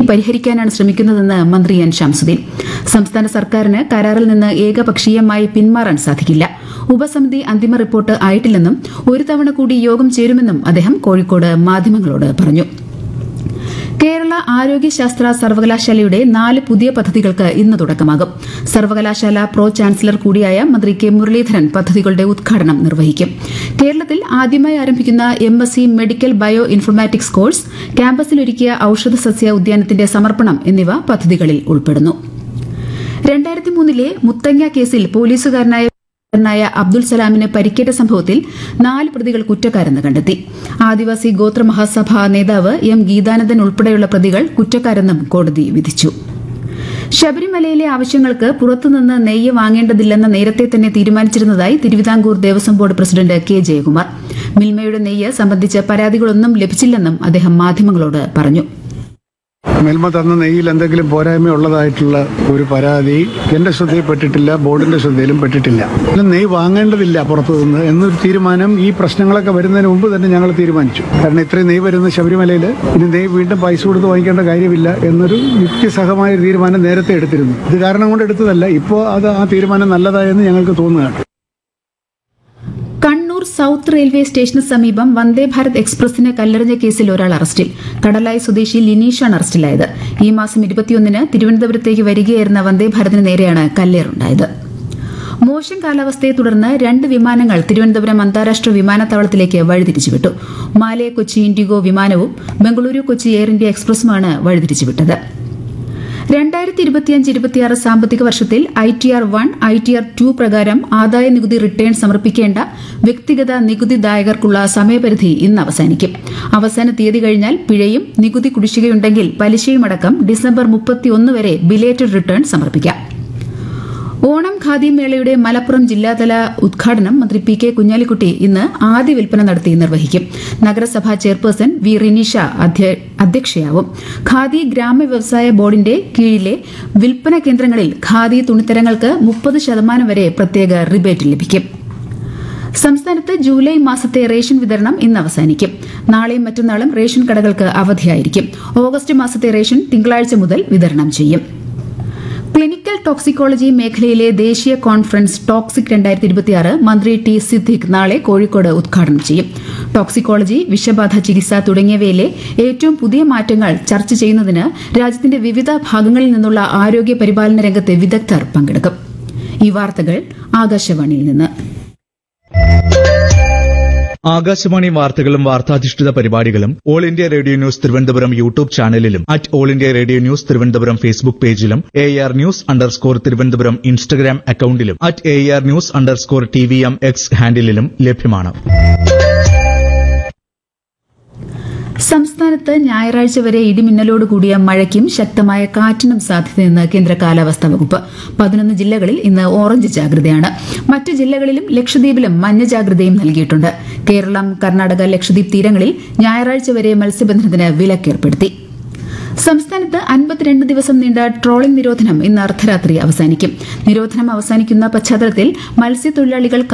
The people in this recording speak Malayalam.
പരിഹരിക്കാനാണ് ശ്രമിക്കുന്നതെന്ന് മന്ത്രി എൻ ഷംസുദ്ദീൻ സംസ്ഥാന സർക്കാരിന് കരാറിൽ നിന്ന് ഏകപക്ഷീയമായി പിന്മാറാൻ സാധിക്കില്ല ഉപസമിതി അന്തിമ റിപ്പോർട്ട് ആയിട്ടില്ലെന്നും ഒരു തവണ കൂടി യോഗം ചേരുമെന്നും അദ്ദേഹം കോഴിക്കോട് മാധ്യമങ്ങളോട് പറഞ്ഞു കേരള ആരോഗ്യശാസ്ത്ര സർവകലാശാലയുടെ നാല് പുതിയ പദ്ധതികൾക്ക് ഇന്ന് തുടക്കമാകും സർവകലാശാല പ്രോ ചാൻസലർ കൂടിയായ മന്ത്രി കെ മുരളീധരൻ പദ്ധതികളുടെ ഉദ്ഘാടനം നിർവഹിക്കും കേരളത്തിൽ ആദ്യമായി ആരംഭിക്കുന്ന M S C medical bioinformatics course ക്യാമ്പസിലൊരുക്കിയ ഔഷധ സസ്യ ഉദ്യാനത്തിന്റെ സമർപ്പണം എന്നിവ പദ്ധതികളിൽ ഉൾപ്പെടുന്നു രണ്ടായിരത്തി മൂന്നിലെ മുത്തങ്ങ കേസിൽ പോലീസുകാരനായ ായ അബ്ദുൽ സലാമിന് പരിക്കേറ്റ സംഭവത്തിൽ നാല് പ്രതികൾ കുറ്റക്കാരെന്ന് കണ്ടെത്തി ആദിവാസി ഗോത്ര മഹാസഭ നേതാവ് എം ഗീതാനന്ദൻ ഉൾപ്പെടെയുള്ള പ്രതികൾ കുറ്റക്കാരെന്നും കോടതി വിധിച്ചു ശബരിമലയിലെ ആവശ്യങ്ങൾക്ക് പുറത്തുനിന്ന് നെയ്യ് വാങ്ങേണ്ടതില്ലെന്ന് നേരത്തെ തന്നെ തീരുമാനിച്ചിരുന്നതായി Thiruvithamkoor Devaswom board president K Jayakumar മിൽമയുടെ നെയ്യ് സംബന്ധിച്ച് പരാതികളൊന്നും ലഭിച്ചില്ലെന്നും അദ്ദേഹം മാധ്യമങ്ങളോട് പറഞ്ഞു മിൽമ തന്ന നെയ്യിൽ എന്തെങ്കിലും പോരായ്മ ഉള്ളതായിട്ടുള്ള ഒരു പരാതി എന്റെ ശ്രദ്ധയിൽപ്പെട്ടിട്ടില്ല ബോർഡിന്റെ ശ്രദ്ധയിലും പെട്ടിട്ടില്ല ഇതിൽ നെയ്യ് വാങ്ങേണ്ടതില്ല പുറത്തു നിന്ന് എന്നൊരു തീരുമാനം ഈ പ്രശ്നങ്ങളൊക്കെ വരുന്നതിന് മുമ്പ് തന്നെ ഞങ്ങൾ തീരുമാനിച്ചു കാരണം ഇത്രയും നെയ്യ് വരുന്ന ശബരിമലയിൽ ഇനി നെയ്യ് വീണ്ടും പൈസ കൊടുത്ത് വാങ്ങിക്കേണ്ട കാര്യമില്ല എന്നൊരു യുക്തിസഹമായ ഒരു തീരുമാനം നേരത്തെ എടുത്തിരുന്നു ഇത് കാരണം കൊണ്ട് എടുത്തതല്ല ഇപ്പോൾ അത് ആ തീരുമാനം നല്ലതായെന്ന് ഞങ്ങൾക്ക് തോന്നുകയാണ് കണ്ണൂർ സൌത്ത് റെയിൽവേ സ്റ്റേഷന് സമീപം വന്ദേ ഭാരത് എക്സ്പ്രസിന് കല്ലെറിഞ്ഞ കേസിൽ ഒരാൾ അറസ്റ്റിൽ കടലായി സ്വദേശി ലിനീഷാണ് അറസ്റ്റിലായത് ഈ മാസം ഇരുപത്തിയൊന്നിന് തിരുവനന്തപുരത്തേക്ക് വരികയായിരുന്ന വന്ദേ ഭാരതിന് നേരെയാണ് കല്ലേറുണ്ടായത് മോശം കാലാവസ്ഥയെ തുടർന്ന് രണ്ട് വിമാനങ്ങൾ തിരുവനന്തപുരം അന്താരാഷ്ട്ര വിമാനത്താവളത്തിലേക്ക് വഴിതിരിച്ചുവിട്ടു മാലേ കൊച്ചി ഇൻഡിഗോ വിമാനവും ബംഗളൂരു കൊച്ചി എയർ ഇന്ത്യ എക്സ്പ്രസുമാണ് വഴിതിരിച്ചുവിട്ടത് രണ്ടായിരത്തി ഇരുപത്തിയഞ്ച് ഇരുപത്തിയാറ് സാമ്പത്തിക വർഷത്തിൽ I T R one I T R two പ്രകാരം ആദായ നികുതി റിട്ടേൺ സമർപ്പിക്കേണ്ട വ്യക്തിഗത നികുതിദായകർക്കുള്ള സമയപരിധി ഇന്ന് അവസാനിക്കും അവസാന തീയതി കഴിഞ്ഞാൽ പിഴയും നികുതി കുടിശ്ശികയുണ്ടെങ്കിൽ പലിശയുമടക്കം ഡിസംബർ മുപ്പത്തിയൊന്ന് വരെ ബിലേറ്റഡ് റിട്ടേൺ സമർപ്പിക്കാം ഓണം ഖാദി മേളയുടെ മലപ്പുറം ജില്ലാതല ഉദ്ഘാടനം മന്ത്രി പി കെ കുഞ്ഞാലിക്കുട്ടി ഇന്ന് ആദ്യ വിൽപ്പന നടത്തി നിർവഹിക്കും നഗരസഭാ ചെയർപേഴ്സൺ വി റിനിഷ അധ്യ- അധ്യക്ഷയാവും ഖാദി ഗ്രാമ വ്യവസായ ബോർഡിന്റെ കീഴിലെ വിൽപ്പന കേന്ദ്രങ്ങളിൽ ഖാദി തുണിത്തരങ്ങൾക്ക് മുപ്പത് ശതമാനം വരെ പ്രത്യേക റിബേറ്റ് ലഭിക്കും സംസ്ഥാനത്ത് ജൂലൈ മാസത്തെ റേഷൻ വിതരണം ഇന്ന് അവസാനിക്കും നാളെയും മറ്റന്നാളും റേഷൻ കടകൾക്ക് അവധിയായിരിക്കും ഓഗസ്റ്റ് മാസത്തെ റേഷൻ തിങ്കളാഴ്ച മുതൽ വിതരണം ചെയ്യും ക്ലിനിക്കൽ ടോക്സിക്കോളജി മേഖലയിലെ ദേശീയ കോൺഫറൻസ് ടോക്സിക് രണ്ടായിരത്തി ഇരുപത്തിയാറ് മന്ത്രി ടി സിദ്ദിഖ് നാളെ കോഴിക്കോട് ഉദ്ഘാടനം ചെയ്യും ടോക്സിക്കോളജി വിഷബാധ ചികിത്സ തുടങ്ങിയവയിലെ ഏറ്റവും പുതിയ മാറ്റങ്ങൾ ചർച്ച ചെയ്യുന്നതിന് രാജ്യത്തിന്റെ വിവിധ ഭാഗങ്ങളിൽ നിന്നുള്ള ആരോഗ്യ പരിപാലന രംഗത്തെ വിദഗ്ധർ പങ്കെടുക്കും ഈ വാർത്തകൾ ആകാശവാണിയിൽ നിന്ന് ആകാശവാണി വാർത്തകളും വാർത്താധിഷ്ഠിത പരിപാടികളും All India Radio News Thiruvananthapuram YouTube ചാനലിലും at All India Radio News Thiruvananthapuram Facebook പേജിലും A R news underscore Thiruvananthapuram Instagram അക്കൌണ്ടിലും at A R news underscore T V M X ഹാൻഡിലും ലഭ്യമാണ് സംസ്ഥാനത്ത് ഞായറാഴ്ച വരെ ഇടിമിന്നലോട് കൂടിയ മഴയ്ക്കും ശക്തമായ കാറ്റിനും സാധ്യതയെന്ന് കേന്ദ്ര കാലാവസ്ഥാ വകുപ്പ് പതിനൊന്ന് ജില്ലകളിൽ ഇന്ന് ഓറഞ്ച് ജാഗ്രതയാണ് മറ്റ് ജില്ലകളിലും ലക്ഷദ്വീപിലും മഞ്ഞ ജാഗ്രതയും നൽകിയിട്ടുണ്ട് കേരളം കർണാടക ലക്ഷദ്വീപ് തീരങ്ങളിൽ ഞായറാഴ്ച വരെ മത്സ്യബന്ധനത്തിന് വിലക്കേർപ്പെടുത്തി സംസ്ഥാനത്ത് അൻപത്തിരണ്ട് ദിവസം നീണ്ട ട്രോളിംഗ് നിരോധനം ഇന്ന് അർദ്ധരാത്രി അവസാനിക്കും നിരോധനം അവസാനിക്കുന്ന പശ്ചാത്തലത്തിൽ മത്സ്യത്തൊഴിലാളികൾ